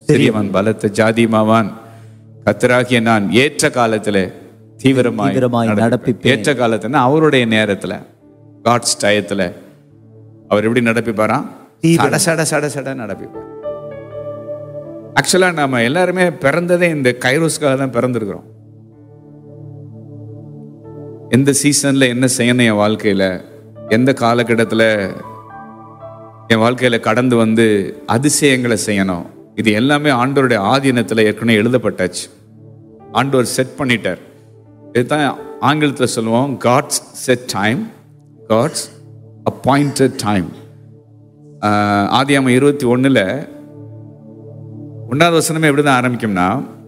பெரியவன் பலத்த ஜாதிமாவான் கத்தராகிய நான் ஏற்ற காலத்துல தீவிரமாய் தீவிரமாய் நடப்பிப்பேன். நடப்பிப்பேன். ஏற்ற காலத்துல அவருடைய நேரத்துல காட்ஸ் டயத்துல அவர் எப்படி நடப்பிப்பாராம் சட சட சட சட நடப்பிப்பார் ஆக்சுவலா நாம எல்லாருமே பிறந்ததே இந்த கைரோஸ்க்காக தான் பிறந்திருக்கிறோம் எந்த சீசன்ல என்ன செய்யணும் என் வாழ்க்கையில எந்த காலகட்டத்துல என் வாழ்க்கையில கடந்து வந்து அதிசயங்களை செய்யணும் இது எல்லாமே ஆண்டவருடைய ஆதீனத்துல ஏற்கனவே எழுதப்பட்டாச்சு ஆண்டவர் செட் பண்ணிட்டார் இதுதான் ஆங்கிலத்தில் சொல்லுவோம் God's set time God's appointed time ஆதியாம இருபத்தி ஒண்ணுல ஒன்றாவது வசனமே எப்படி தான் ஆரம்பிக்கும்னா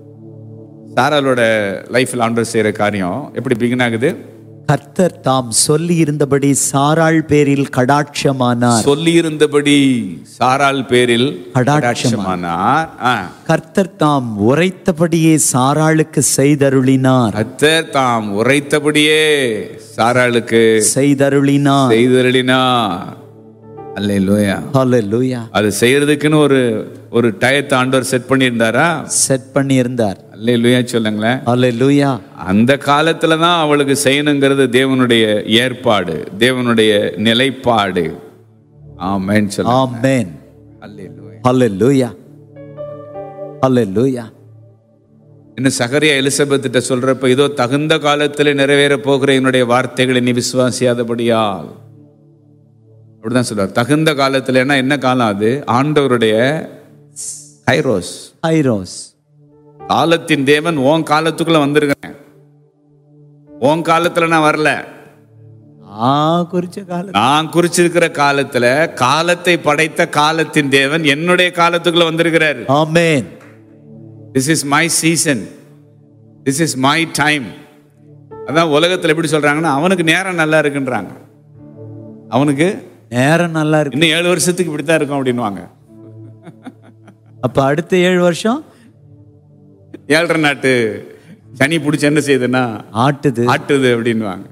சாராலோட லைஃப்ல ஆண்டவர் செய்யற காரியம் எப்படி பிகின் ஆகுது கர்த்தர் தாம் சொல்லி இருந்தபடி சாராள் பேரில் கடாட்சமானார் சொல்லி இருந்தபடி சாரால் பேரில் கடாட்சமானார். கடாட்சமானார் ஆ. கர்த்தர் தாம் உரைத்தபடியே சாராளுக்கு செய்தருளினார் கர்த்தர் தாம் உரைத்தபடியே சாராளுக்கு செய்தருளினார் செய்தருளினார் அல்லேலூயா ஹalleluya அது செய்யறதுக்குன்னு ஒரு ஒரு டயத்தை ஆண்டவர் செட் பண்ணியிருந்தாரா செட் பண்ணியிருந்தார் அல்லேலூயா சொல்லுங்களேன் ஹalleluya அந்த காலத்துல தான் அவளுக்கு செய்யணுங்கிறது தேவனுடைய ஏற்பாடு தேவனுடைய நிலைப்பாடு ஆமென் சொல்லுங்க ஆமென் அல்லேலூயா ஹalleluya ஹalleluya இன்னும் சகரியா எலிசபெத்திட்ட சொல்றப்ப இதோ தகுந்த காலத்தில் நிறைவேற போகிற என்னுடைய வார்த்தைகளை நீ விசுவாசியாதபடியால் அப்படிதான் சொல்றார் தகுந்த காலத்துல என்ன காலம் அது ஆண்டவருடைய கைரோஸ் ஐரோஸ் காலத்தின் தேவன் உன் காலத்துக்குள்ள வந்திருக்கிறேன் உன் காலத்துல நான் வரல ஆ குறிச்ச காலம் நான் குறிச்சிருக்கிற காலத்துல காலத்தை படைத்த காலத்தின் தேவன் என்னுடைய காலத்துக்குள்ள வந்திருக்கிறாரு amen this is my season this is my time அதான் உலகத்துல எப்படி சொல்றாங்கன்னா அவனுக்கு நேரம் நல்லா இருக்குன்றாங்க அவனுக்கு நேரம் நல்லா இருக்கு இன்னும் ஏழு வருஷத்துக்கு இப்படித்தான் இருக்கும் அப்படின்வாங்க அப்ப அடுத்த ஏழு வருஷம் ஏழரை நாட்டு சனி பிடிச்சி என்ன செய்யுதுன்னா ஆட்டுது ஆட்டுது அப்படின்வாங்க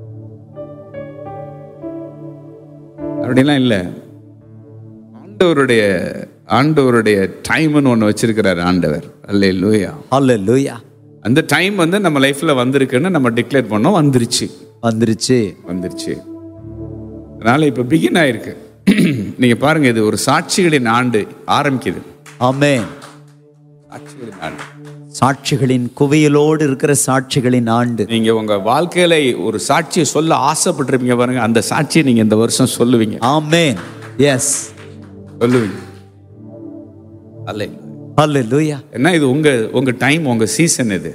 அப்படிலாம் இல்லை ஆண்டவருடைய ஆண்டவருடைய டைம்னு ஒன்று வச்சிருக்கிறார் ஆண்டவர் அல்லே லூயா ஹalleluya அந்த டைம் வந்து நம்ம லைஃப்ல வந்திருக்குன்னு நம்ம டிக்ளேர் பண்ணோம் வந்துருச்சு வந்துருச்சு வந்துருச்சு அதனால இப்போ பிகின் ஆயிருக்கு நீங்க பாருங்க இது ஒரு சாட்சிகளின் ஆண்டு ஆரம்பிக்குது ஆமென் சாட்சிகளின் ஆண்டு சாட்சிகளின் குவியலோடு இருக்கிற சாட்சிகளின் ஆண்டு நீங்க உங்க வாழ்க்கையில ஒரு சாட்சியை சொல்ல ஆசைப்பட்டிருப்பீங்க பாருங்க அந்த சாட்சியை நீங்க இந்த வருஷம் சொல்லுவீங்க ஆமென் எஸ் சொல்லுவீங்க அல்ல ஹalleluya என்ன இது உங்க உங்க டைம் உங்க சீசன் இது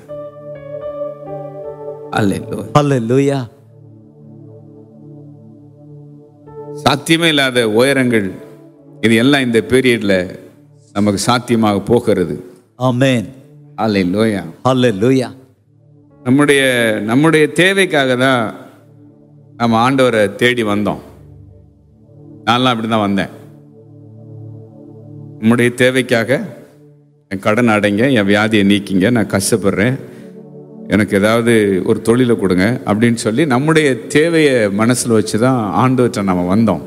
அல்ல ஹalleluya சாத்தியமே இல்லாத உயரங்கள் இது எல்லாம் இந்த பீரியட்ல நமக்கு சாத்தியமாக போகிறது ஆமென் அல்ல லோயா ஹalleluya நம்முடைய நம்முடைய தேவைக்காக தான் நம்ம ஆண்டவரை தேடி வந்தோம் நான்லாம் அப்படி தான் வந்தேன் நம்முடைய தேவைக்காக என் கடன் அடைங்க என் வியாதியை நீக்கிங்க நான் கஷ்டப்படுறேன் எனக்கு ஏதாவது ஒரு தொழிலை கொடுங்க அப்படின்னு சொல்லி நம்முடைய தேவையை மனசில் வச்சு தான் ஆண்டவர்கிட்ட நம்ம வந்தோம்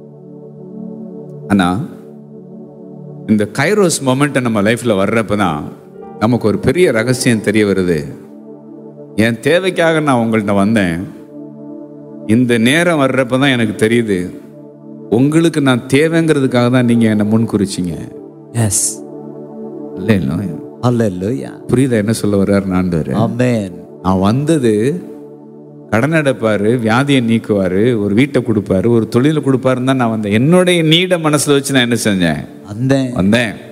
ஆனால் இந்த கைரோஸ் மொமெண்ட்டை நம்ம லைஃப்பில் வர்றப்ப தான் நமக்கு ஒரு பெரிய ரகசியம் தெரிய வருது என் தேவைக்காக நான் உங்கள்கிட்ட வந்தேன் இந்த நேரம் வர்றப்ப தான் எனக்கு தெரியுது உங்களுக்கு நான் தேவைங்கிறதுக்காக தான் நீங்கள் என்னை முன் குறிச்சிங்க எஸ் இல்லை இல்லை ஹalleluya புரியுதா என்ன சொல்ல வர்றாரு ஆண்டவர் ஆமென் நான் வந்தது கடன் அடைப்பாரு வியாதியை நீக்குவாரு ஒரு வீட்டை கொடுப்பாரு ஒரு தொழிலை கொடுப்பாருன்னு தான் நான் வந்தேன் என்னுடைய நீட மனசுல வச்சு நான் என்ன செஞ்சேன் அந்த வந்தேன்